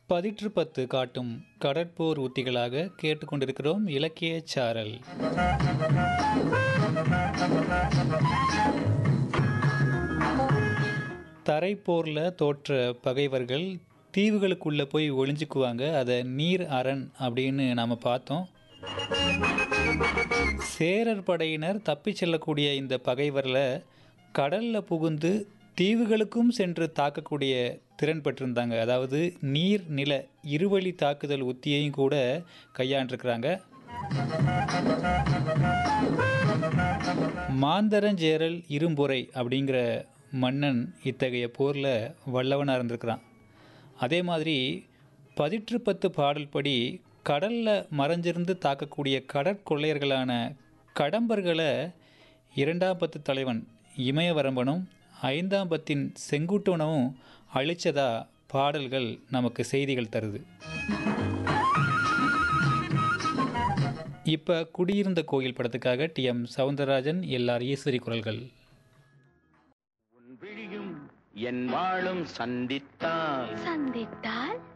பதிற்று பத்து காட்டும் கடற்போர் உத்திகளாக கேட்டுக்கொண்டிருக்கிறோம் இலக்கிய சாரல் தரைப்போரில் தோற்ற பகைவர்கள் தீவுகளுக்குள்ளே போய் ஒளிஞ்சுக்குவாங்க அதை நீர் அரண் அப்படின்னு நாம் பார்த்தோம் சேரர் படையினர் தப்பிச் செல்லக்கூடிய இந்த பகைவரில் கடலில் புகுந்து தீவுகளுக்கும் சென்று தாக்கக்கூடிய திறன் பெற்றிருந்தாங்க அதாவது நீர் நில இருவழி தாக்குதல் உத்தியையும் கூட கையாண்டிருக்கிறாங்க மாந்தரஞ்சேரல் இரும்புரை அப்படிங்கிற மன்னன் இத்தகைய போரில் வல்லவனாக இருந்திருக்கிறான் அதே மாதிரி பதிற்று பத்து பாடல் படி கடலில் மறைஞ்சிருந்து தாக்கக்கூடிய கடற்கொள்ளையர்களான கடம்பர்களை இரண்டாம் பத்து தலைவன் இமயவரம்பனும் ஐந்தாம் பத்தின் செங்குட்டவனவும் அழிச்சதா பாடல்கள் நமக்கு செய்திகள் தருது இப்போ குடியிருந்த கோயில் படத்துக்காக T M Soundararajan L R Eswari குரல்கள் உன் விழியும் என் வாழும் சந்தித்தால் சந்தித்தால்